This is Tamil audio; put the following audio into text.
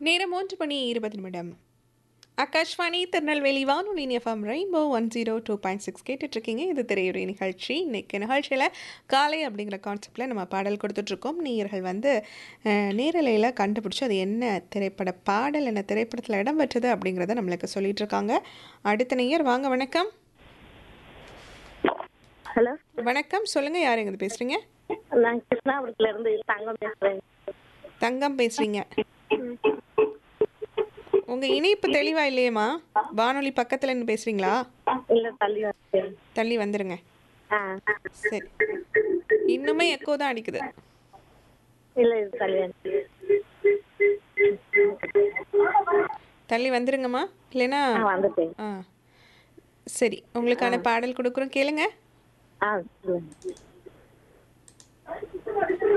நேரம் மூன்று மணி இருபது நிமிடம் ஆகாஷ்வாணி திருநெல்வேலி வானொலி FM rainbow one zero two point six கேட்டுட்ருக்கீங்க இது திரையுறை நிகழ்ச்சி இன்னைக்கு நிகழ்ச்சியில் காலை அப்படிங்கிற கான்செப்டில் நம்ம பாடல் கொடுத்துட்ருக்கோம் நேயர்கள் வந்து அஹ், நேரலையில் கண்டுபிடிச்சி அது என்ன திரைப்பட பாடல் என்ன திரைப்படத்தில் இடம் பெற்றது அப்படிங்கிறத நம்மளுக்கு சொல்லிட்டு இருக்காங்க அடுத்த நேயர் வாங்க வணக்கம் ஹலோ வணக்கம் சொல்லுங்கள் யார் எங்கே பேசுகிறீங்க நான் கிருஷ்ணாபுரத்துல இருந்து தங்கம் பேசுறேன் தங்கம் பேசுகிறீங்க உங்கள் இணைப்பு தெளிவாக இல்லையேம்மா வானொலி பக்கத்தில் இருந்து பேசுகிறீங்களா இல்ல தள்ளி வந்தேன் தள்ளி வந்துருங்க ஆ சரி இன்னுமே எக்கோ தான் அடிக்குது இல்ல இது தள்ளி வந்தேன் தள்ளி வந்துருங்கம்மா இல்லைன்னா ஆ வந்துட்டேன் ஆ சரி உங்களுக்கான பாடல் கொடுக்குறோம் கேளுங்க ஆ சொல்லுங்க